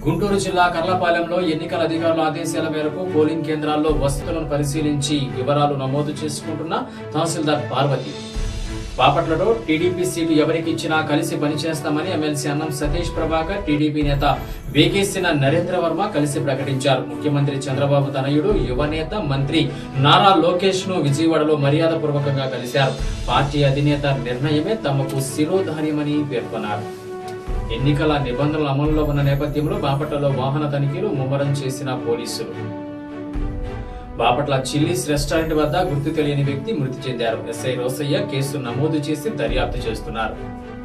గుంటూరు జిల్లా కర్లపాలెంలో ఎన్నికల అధికారుల ఆదేశాల మేరకు పోలింగ్ కేంద్రాల్లో వసతులను పరిశీలించి వివరాలు నమోదు చేసుకుంటున్న తహసీల్దార్ పార్వతి బాపట్లలో టీడీపీ సీటు ఎవరికి ఇచ్చినా కలిసి పనిచేస్తామని ఎమ్మెల్సీ అన్నం సతీష్ ప్రభాకర్ టీడీపీ నేత వేగేసిన నరేంద్ర వర్మ కలిసి ప్రకటించారు ముఖ్యమంత్రి చంద్రబాబు తనయుడు యువనేత మంత్రి నారా లోకేష్ ను విజయవాడలో మర్యాదపూర్వకంగా కలిశారు పార్టీ అధినేత నిర్ణయమే తమకు శిరోధాన్యమని పేర్కొన్నారు ఎన్నికల నిబంధనల అమలులో ఉన్న నేపథ్యంలో బాపట్లలో వాహన తనిఖీలు ముమ్మరం చేసిన పోలీసులు బాపట్ల చిల్లీస్ రెస్టారెంట్ వద్ద గుర్తు తెలియని వ్యక్తి మృతి చెందారు ఎస్ఐ రోసయ్య కేసు నమోదు చేసి దర్యాప్తు చేస్తున్నారు